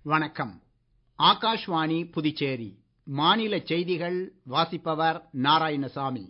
வணக்கம் ஆகாஷ்வாணி புதுச்சேரி மாநில செய்திகள் வாசிப்பவர் நாராயணசாமி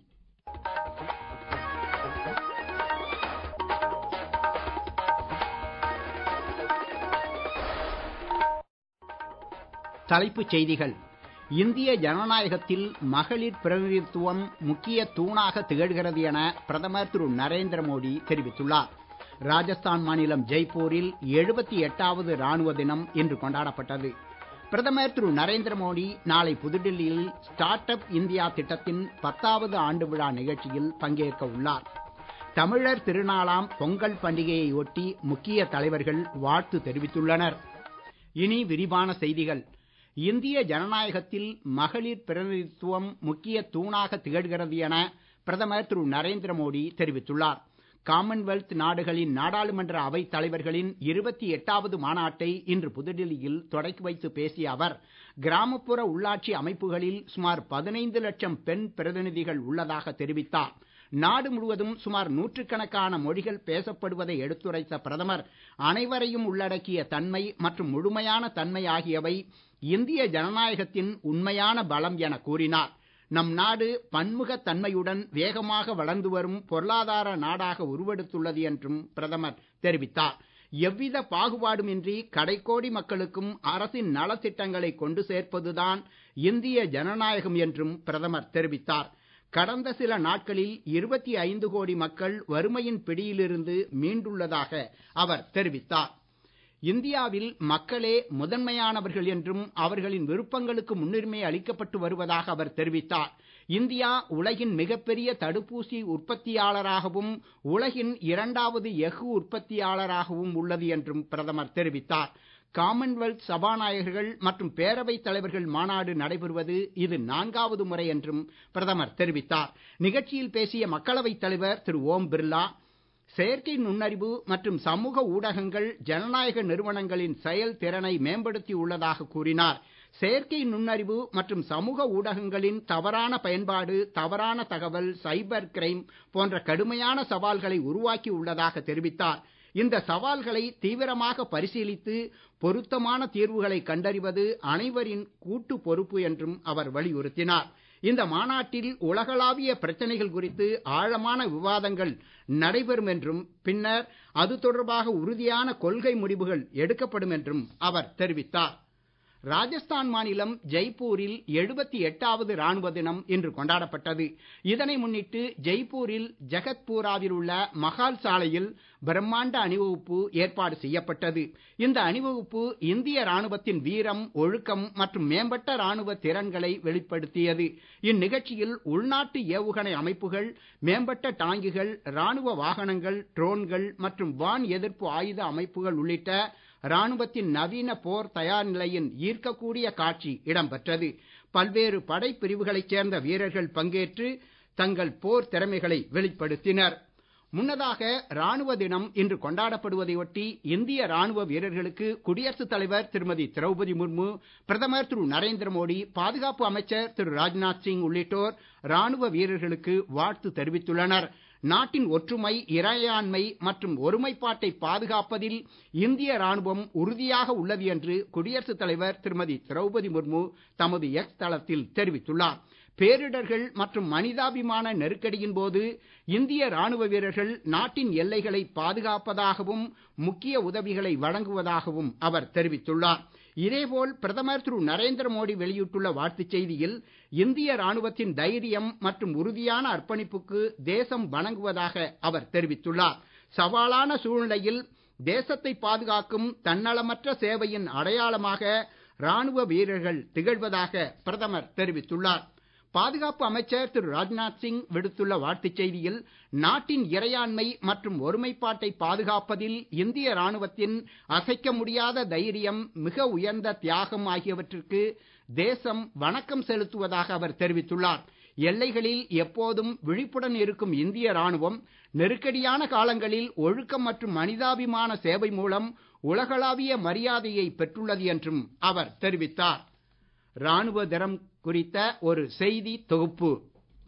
தலைப்புச் செய்திகள் இந்திய ஜனநாயகத்தில் மகளிர் பிரதிநிதித்துவம் முக்கிய தூணாக திகழ்கிறது என பிரதமர் திரு நரேந்திர மோடி தெரிவித்துள்ளார் ராஜஸ்தான் மாநிலம் ஜெய்ப்பூரில் 78வது ராணுவ தினம் இன்று கொண்டாடப்பட்டது பிரதமர் திரு நரேந்திர மோடி நாளை புதுடெல்லியில் ஸ்டார்ட் அப் இந்தியா திட்டத்தின் பத்தாவது ஆண்டு விழா நிகழ்ச்சியில் பங்கேற்க உள்ளார் தமிழர் திருநாளாம் பொங்கல் பண்டிகையை ஒட்டி முக்கிய தலைவர்கள் வாழ்த்து தெரிவித்துள்ளனர் இனி விரிவான செய்திகள் இந்திய ஜனநாயகத்தில் மகளிர் பிரதிநிதித்துவம் முக்கிய தூணாக திகழ்கிறது என பிரதமர் திரு நரேந்திர மோடி தெரிவித்துள்ளார் காமன்வெல்த் நாடுகளின் நாடாளுமன்ற அவைத் தலைவர்களின் 28வது மாநாட்டை இன்று புதுடெல்லியில் தொடக்கி வைத்து பேசிய அவர் கிராமப்புற உள்ளாட்சி அமைப்புகளில் சுமார் 15 லட்சம் பெண் பிரதிநிதிகள் உள்ளதாக தெரிவித்தார் நாடு முழுவதும் சுமார் நூற்றுக்கணக்கான மொழிகள் பேசப்படுவதை எடுத்துரைத்த பிரதமர் அனைவரையும் உள்ளடக்கிய தன்மை மற்றும் முழுமையான தன்மை ஆகியவை இந்திய ஜனநாயகத்தின் உண்மையான பலம் என கூறினார் நம் நாடு பன்முகத் தன்மையுடன் வேகமாக வளர்ந்து வரும் பொருளாதார நாடாக உருவெடுத்துள்ளது என்றும் பிரதமர் தெரிவித்தார் எவ்வித பாகுபாடுமின்றி கடைக்கோடி மக்களுக்கும் அரசின் நலத்திட்டங்களை கொண்டு சேர்ப்பதுதான் இந்திய ஜனநாயகம் என்றும் பிரதமர் தெரிவித்தார் கடந்த சில நாட்களில் 25 கோடி மக்கள் வறுமையின் பிடியிலிருந்து மீண்டுள்ளதாக அவர் தெரிவித்தார் இந்தியாவில் மக்களே முதன்மையானவர்கள் என்றும் அவர்களின் விருப்பங்களுக்கு முன்னுரிமை அளிக்கப்பட்டு வருவதாக அவர் தெரிவித்தார் இந்தியா உலகின் மிகப்பெரிய தடுப்பூசி உற்பத்தியாளராகவும் உலகின் இரண்டாவது எஃகு உற்பத்தியாளராகவும் உள்ளது என்றும் பிரதமர் தெரிவித்தார் காமன்வெல்த் சபாநாயகர்கள் மற்றும் பேரவைத் தலைவர்கள் மாநாடு நடைபெறுவது இது நான்காவது முறை என்றும் பிரதமர் தெரிவித்தார் நிகழ்ச்சியில் பேசிய மக்களவைத் தலைவர் திரு ஓம் பிர்லா செயற்கை நுண்ணறிவு மற்றும் சமூக ஊடகங்கள் ஜனநாயக நிறுவனங்களின் செயல் திறனை மேம்படுத்தி உள்ளதாக கூறினார் செயற்கை நுண்ணறிவு மற்றும் சமூக ஊடகங்களின் தவறான பயன்பாடு தவறான தகவல் சைபர் கிரைம் போன்ற கடுமையான சவால்களை உருவாக்கி உள்ளதாக தெரிவித்தார் இந்த சவால்களை தீவிரமாக பரிசீலித்து பொருத்தமான தீர்வுகளை கண்டறிவது அனைவரின் கூட்டு பொறுப்பு என்றும் அவர் வலியுறுத்தினார் இந்த மாநாட்டில் உலகளாவிய பிரச்சனைகள் குறித்து ஆழமான விவாதங்கள் நடைபெறும் என்றும் பின்னர் அது தொடர்பாக உறுதியான கொள்கை முடிவுகள் எடுக்கப்படும் என்றும் அவர் தெரிவித்தார் ராஜஸ்தான் மாநிலம் ஜெய்ப்பூரில் 78வது ராணுவ தினம் இன்று கொண்டாடப்பட்டது இதனை முன்னிட்டு ஜெய்ப்பூரில் ஜகத்பூராவில் உள்ள மஹால் சாலையில் பிரம்மாண்ட அணிவகுப்பு ஏற்பாடு செய்யப்பட்டது இந்த அணிவகுப்பு இந்திய ராணுவத்தின் வீரம் ஒழுக்கம் மற்றும் மேம்பட்ட ராணுவ திறன்களை வெளிப்படுத்தியது இந்நிகழ்ச்சியில் உள்நாட்டு ஏவுகணை அமைப்புகள் மேம்பட்ட டாங்கிகள் ராணுவ வாகனங்கள் ட்ரோன்கள் மற்றும் வான் எதிர்ப்பு ஆயுத அமைப்புகள் உள்ளிட்ட ராணுவத்தின் நவீன போர் தயார் நிலையின் ஈர்க்கக்கூடிய காட்சி இடம்பெற்றது பல்வேறு படைப்பிரிவுகளைச் சேர்ந்த வீரர்கள் பங்கேற்று தங்கள் போர் திறமைகளை வெளிப்படுத்தினர் முன்னதாக ராணுவ தினம் இன்று கொண்டாடப்படுவதையொட்டி இந்திய ராணுவ வீரர்களுக்கு குடியரசுத் தலைவர் திருமதி திரௌபதி முர்மு பிரதமர் திரு நரேந்திர மோடி பாதுகாப்பு அமைச்சர் திரு ராஜ்நாத் சிங் உள்ளிட்டோர் ராணுவ வீரர்களுக்கு வாழ்த்து தெரிவித்துள்ளனர் நாட்டின் ஒற்றுமை இறையாண்மை மற்றும் ஒருமைப்பாட்டை பாதுகாப்பதில் இந்திய ராணுவம் உறுதியாக உள்ளது என்று குடியரசுத் தலைவர் திருமதி திரௌபதி முர்மு தமது எக்ஸ் தளத்தில் தெரிவித்துள்ளார் பேரிடர்கள் மற்றும் மனிதாபிமான நெருக்கடியின் போது இந்திய ராணுவ வீரர்கள் நாட்டின் எல்லைகளை பாதுகாப்பதாகவும் முக்கிய உதவிகளை வழங்குவதாகவும் அவர் தெரிவித்துள்ளார் இதேபோல் பிரதமர் திரு நரேந்திர மோடி வெளியிட்டுள்ள வாழ்த்துச் செய்தியில் இந்திய ராணுவத்தின் தைரியம் மற்றும் உறுதியான அர்ப்பணிப்புக்கு தேசம் வணங்குவதாக அவர் தெரிவித்துள்ளார் சவாலான சூழ்நிலையில் தேசத்தை பாதுகாக்கும் தன்னலமற்ற சேவையின் அடையாளமாக ராணுவ வீரர்கள் திகழ்வதாக பிரதமர் தெரிவித்துள்ளார் பாதுகாப்பு அமைச்சர் திரு ராஜ்நாத் சிங் விடுத்துள்ள வாழ்த்துச் செய்தியில் நாட்டின் இறையாண்மை மற்றும் ஒருமைப்பாட்டை பாதுகாப்பதில் இந்திய ராணுவத்தின் அசைக்க முடியாத தைரியம் மிக உயர்ந்த தியாகம் ஆகியவற்றிற்கு தேசம் வணக்கம் செலுத்துவதாக அவர் தெரிவித்துள்ளார் எல்லைகளில் எப்போதும் விழிப்புடன் இருக்கும் இந்திய ராணுவம் நெருக்கடியான காலங்களில் ஒழுக்கம் மற்றும் மனிதாபிமான சேவை மூலம் உலகளாவிய மரியாதையை பெற்றுள்ளது என்றும் அவர் தெரிவித்தார் ராணுவ தினம் குறித்த ஒரு செய்தி தொகுப்பு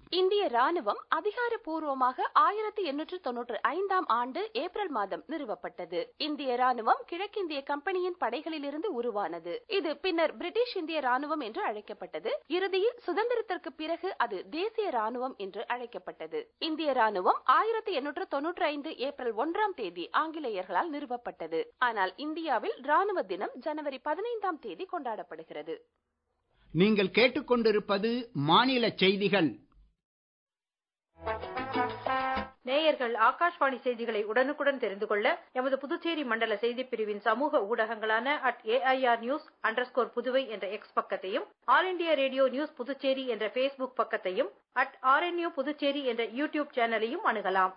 இந்திய ராணுவம் அதிகாரப்பூர்வமாக ஆயிரத்தி எண்ணூற்று தொன்னூற்று ஐந்தாம் ஆண்டு ஏப்ரல் மாதம் நிறுவப்பட்டது இந்திய ராணுவம் கிழக்கிந்திய கம்பெனியின் படைகளிலிருந்து உருவானது இது பின்னர் பிரிட்டிஷ் இந்திய ராணுவம் என்று அழைக்கப்பட்டது இறுதியில் சுதந்திரத்திற்கு பிறகு அது தேசிய ராணுவம் என்று அழைக்கப்பட்டது இந்திய ராணுவம் ஆயிரத்தி எண்ணூற்று தொன்னூற்றி ஐந்து ஏப்ரல் ஒன்றாம் தேதி ஆங்கிலேயர்களால் நிறுவப்பட்டது ஆனால் இந்தியாவில் ராணுவ தினம் ஜனவரி பதினைந்தாம் தேதி கொண்டாடப்படுகிறது நீங்கள் கேட்டுக்கொண்டிருப்பது மாநில செய்திகள் நேயர்கள் ஆகாஷ்வாணி செய்திகளை உடனுக்குடன் தெரிந்து கொள்ள எமது புதுச்சேரி மண்டல செய்திப் பிரிவின் சமூக ஊடகங்களான at AIR news underscore Puduvai என்ற எக்ஸ் பக்கத்தையும் all India radio news Puducherry என்ற பேஸ்புக் பக்கத்தையும் அட் ஆர்என்யூ புதுச்சேரி என்ற யூடியூப் சேனலையும் அணுகலாம்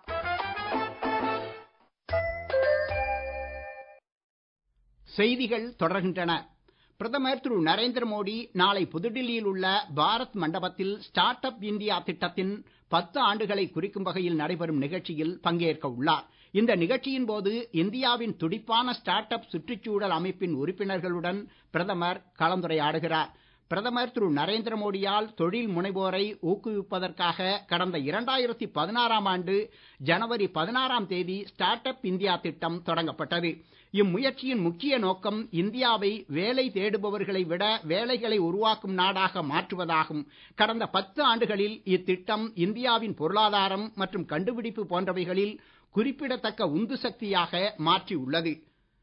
செய்திகள் தொடர்கின்றன பிரதமர் திரு நரேந்திர மோடி நாளை புதுடில்லியில் உள்ள பாரத் மண்டபத்தில் ஸ்டார்ட் அப் இந்தியா திட்டத்தின் பத்து ஆண்டுகளை குறிக்கும் வகையில் நடைபெறும் நிகழ்ச்சியில் பங்கேற்க உள்ளார் இந்த நிகழ்ச்சியின் போது இந்தியாவின் துடிப்பான ஸ்டார்ட் அப் சுற்றுச்சூழல் அமைப்பின் உறுப்பினர்களுடன் பிரதமர் கலந்துரையாடுகிறார் பிரதமர் திரு நரேந்திர மோடியால் தொழில் முனைவோரை ஊக்குவிப்பதற்காக கடந்த இரண்டாயிரத்தி பதினாறாம் ஆண்டு ஜனவரி பதினாறாம் தேதி ஸ்டார்ட் அப் இந்தியா திட்டம் தொடங்கப்பட்டது இம்முயற்சியின் முக்கிய நோக்கம் இந்தியாவை வேலை தேடுபவர்களை விட வேலைகளை உருவாக்கும் நாடாக மாற்றுவதாகும் கடந்த பத்து ஆண்டுகளில் இத்திட்டம் இந்தியாவின் பொருளாதாரம் மற்றும் கண்டுபிடிப்பு போன்றவைகளில் குறிப்பிடத்தக்க உந்து சக்தியாக மாற்றியுள்ளது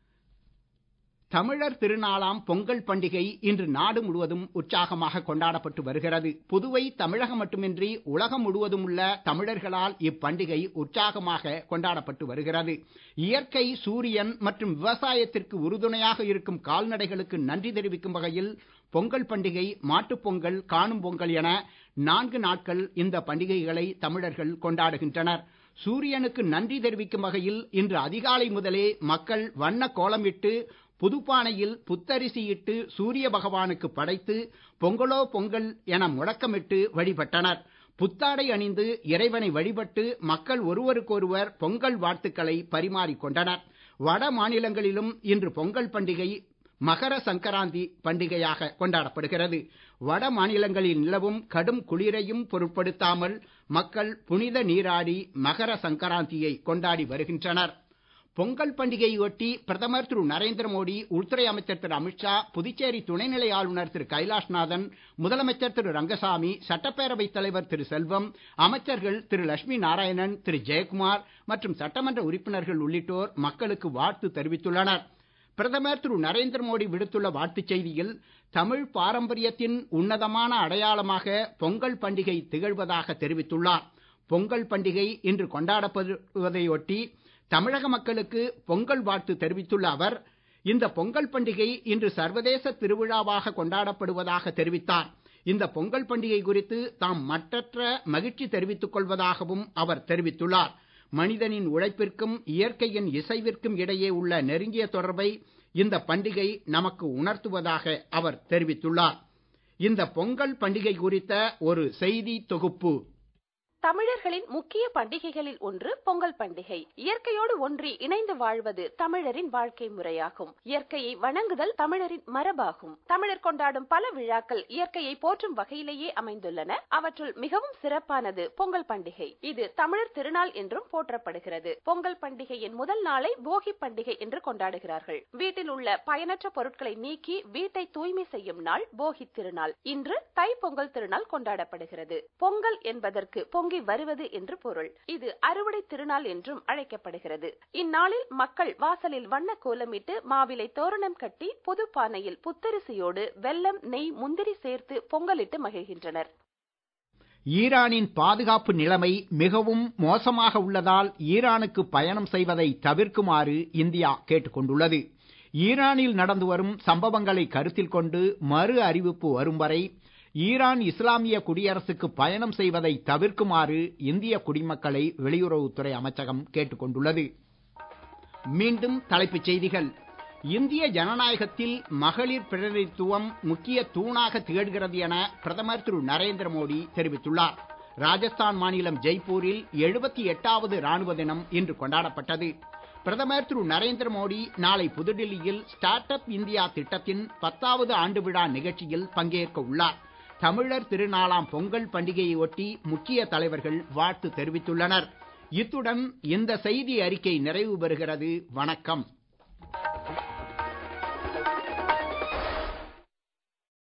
தமிழர் திருநாளாம் பொங்கல் பண்டிகை இன்று நாடு முழுவதும் உற்சாகமாக கொண்டாடப்பட்டு வருகிறது புதுவை தமிழகம் மட்டுமின்றி உலகம் முழுவதும் உள்ள தமிழர்களால் இப்பண்டிகை உற்சாகமாக கொண்டாடப்பட்டு வருகிறது இயற்கை சூரியன் மற்றும் விவசாயத்திற்கு உறுதுணையாக இருக்கும் கால்நடைகளுக்கு நன்றி தெரிவிக்கும் வகையில் பொங்கல் பண்டிகை மாட்டுப் பொங்கல் காணும் பொங்கல் என நான்கு நாட்கள் இந்த பண்டிகைகளை தமிழர்கள் கொண்டாடுகின்றனர் சூரியனுக்கு நன்றி தெரிவிக்கும் வகையில் இன்று அதிகாலை முதலே மக்கள் வண்ண கோலமிட்டு புதுப்பானையில் புத்தரிசியிட்டு சூரிய பகவானுக்கு படைத்து பொங்கலோ பொங்கல் என முழக்கமிட்டு வழிபட்டனர் புத்தாடை அணிந்து இறைவனை வழிபட்டு மக்கள் ஒருவருக்கொருவர் பொங்கல் வாழ்த்துக்களை பரிமாறிக் கொண்டனர் வட மாநிலங்களிலும் இன்று பொங்கல் பண்டிகை மகர சங்கராந்தி பண்டிகையாக கொண்டாடப்படுகிறது வட மாநிலங்களில் நிலவும் கடும் குளிரையும் பொருட்படுத்தாமல் மக்கள் புனித நீராடி மகர சங்கராந்தியை கொண்டாடி வருகின்றனர் பொங்கல் பண்டிகையொட்டி பிரதமர் திரு நரேந்திர மோடி உள்துறை அமைச்சர் திரு அமித்ஷா புதுச்சேரி துணைநிலை ஆளுநர் திரு கைலாஷ்நாதன் முதலமைச்சர் திரு ரங்கசாமி சட்டப்பேரவைத் தலைவர் திரு செல்வம் அமைச்சர்கள் திரு லட்சுமி நாராயணன் திரு ஜெயக்குமார் மற்றும் சட்டமன்ற உறுப்பினர்கள் உள்ளிட்டோர் மக்களுக்கு வாழ்த்து தெரிவித்துள்ளனர் பிரதமர் திரு நரேந்திர மோடி விடுத்துள்ள வாழ்த்துச் செய்தியில் தமிழ் பாரம்பரியத்தின் உன்னதமான அடையாளமாக பொங்கல் பண்டிகை திகழ்வதாக தெரிவித்துள்ளார் பொங்கல் பண்டிகை இன்று கொண்டாடப்படுவதையொட்டி தமிழக மக்களுக்கு பொங்கல் வாழ்த்து தெரிவித்துள்ள அவர் இந்த பொங்கல் பண்டிகை இன்று சர்வதேச திருவிழாவாக கொண்டாடப்படுவதாக தெரிவித்தார் இந்த பொங்கல் பண்டிகை குறித்து தாம் மட்டற்ற மகிழ்ச்சி தெரிவித்துக் கொள்வதாகவும் அவர் தெரிவித்துள்ளார் மனிதனின் உழைப்பிற்கும் இயற்கையின் இசைவிற்கும் இடையே உள்ள நெருங்கிய தொடர்பை இந்த பண்டிகை நமக்கு உணர்த்துவதாக அவர் தெரிவித்துள்ளார் இந்த பொங்கல் பண்டிகை குறித்த ஒரு செய்தி தொகுப்பு தமிழர்களின் முக்கிய பண்டிகைகளில் ஒன்று பொங்கல் பண்டிகை இயற்கையோடு ஒன்றி இணைந்து வாழ்வது தமிழரின் வாழ்க்கை முறையாகும் இயற்கையை வணங்குதல் தமிழரின் மரபாகும் தமிழர் கொண்டாடும் பல விழாக்கள் இயற்கையை போற்றும் வகையிலேயே அமைந்துள்ளன அவற்றுள் மிகவும் சிறப்பானது பொங்கல் பண்டிகை இது தமிழர் திருநாள் என்றும் போற்றப்படுகிறது பொங்கல் பண்டிகையின் முதல் நாளை போகி பண்டிகை என்று கொண்டாடுகிறார்கள் வீட்டில் உள்ள பயனற்ற பொருட்களை நீக்கி வீட்டை தூய்மை செய்யும் நாள் போகி திருநாள் இன்று தை பொங்கல் திருநாள் கொண்டாடப்படுகிறது பொங்கல் என்பதற்கு பொங்கி வருவது என்று பொருள் இது அறுவடை திருநாள் என்றும் அழைக்கப்படுகிறது இந்நாளில் மக்கள் வாசலில் வண்ண கோலமிட்டு மாவிலை தோரணம் கட்டி புது பானையில் புத்தரிசியோடு வெல்லம் நெய் முந்திரி சேர்த்து பொங்கலிட்டு மகிழ்கின்றனர் ஈரானின் பாதுகாப்பு நிலைமை மிகவும் மோசமாக உள்ளதால் ஈரானுக்கு பயணம் செய்வதை தவிர்க்குமாறு இந்தியா கேட்டுக் கொண்டுள்ளது ஈரானில் நடந்து வரும் சம்பவங்களை கருத்தில் கொண்டு மறு அறிவிப்பு வரும் வரை ஈரான் இஸ்லாமிய குடியரசுக்கு பயணம் செய்வதை தவிர்க்குமாறு இந்திய குடிமக்களை வெளியுறவுத்துறை அமைச்சகம் கேட்டுக் கொண்டுள்ளது மீண்டும் தலைப்புச் செய்திகள் இந்திய ஜனநாயகத்தில் மகளிர் பிரதிநிதித்துவம் முக்கிய தூணாக திகழ்கிறது என பிரதமர் திரு நரேந்திர மோடி தெரிவித்துள்ளார் ராஜஸ்தான் மாநிலம் ஜெய்ப்பூரில் எழுபத்தி எட்டாவது ராணுவ தினம் இன்று கொண்டாடப்பட்டது பிரதமர் திரு நரேந்திர மோடி நாளை புதுடில்லியில் ஸ்டார்ட் அப் இந்தியா திட்டத்தின் பத்தாவது ஆண்டு விழா நிகழ்ச்சியில் பங்கேற்க உள்ளார் தமிழர் திருநாளாம் பொங்கல் பண்டிகையை ஒட்டி முக்கிய தலைவர்கள் வாழ்த்து தெரிவித்துள்ளனர் இத்துடன் இந்த செய்தி அறிக்கை நிறைவு பெறுகிறது வணக்கம்